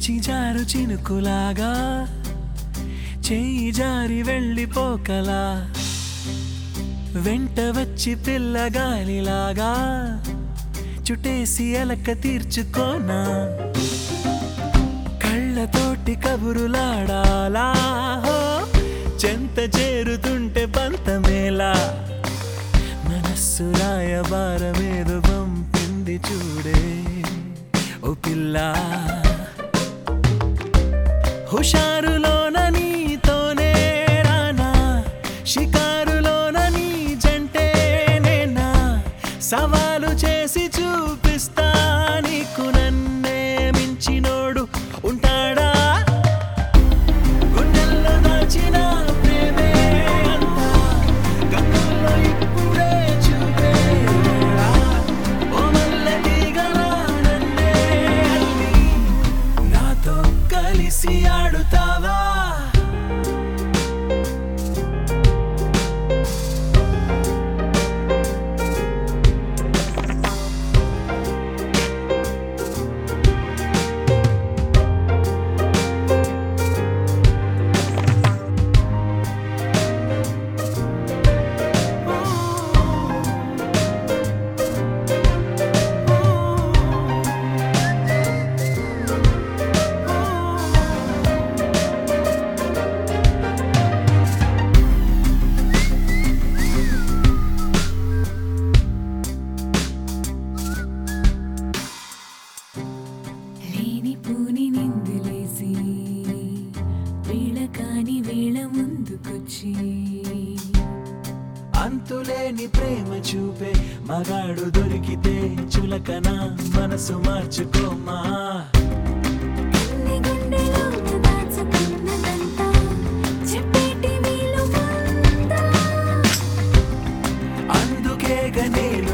చిజారు చినుకులాగా చెయ్యి జారి వెళ్ళిపోకలా వెంట వచ్చి పిల్లగాలిలాగా చుట్టేసి అలక తీర్చుకోనా కళ్ళతోటి కబురులాడాలా హో, చెంత చేరుతుంటే పంతమేలా మనస్సు రాయబారమేదో పంపింది చూడే ఓ పిల్ల హుషారులోన నీతోనే రానా షికారులోన నీ జంటే నేనా సవాలు చేసి చూపిస్తా నీకు నన్నే మించినోడు ఉంటాడా గుండెల్లో దాచిన ప్రేమే అంతా గంగల్లో ఇప్పుడే చూపేరా ఓ మల్లె తీగలా నన్నే అల్లి నాతో కలిసి ఆడుతావా లేని పూని నిందులేసి వేళ కాని వేళ ముందుకొచ్చి అంతులేని ప్రేమ చూపే మగాడు దొరికితే చులకన మనసు మార్చుకోమా అన్ని గుండెలోన దాచుకున్నదంతా చెప్పేటి వీలు ఉందా? అందుకే గనే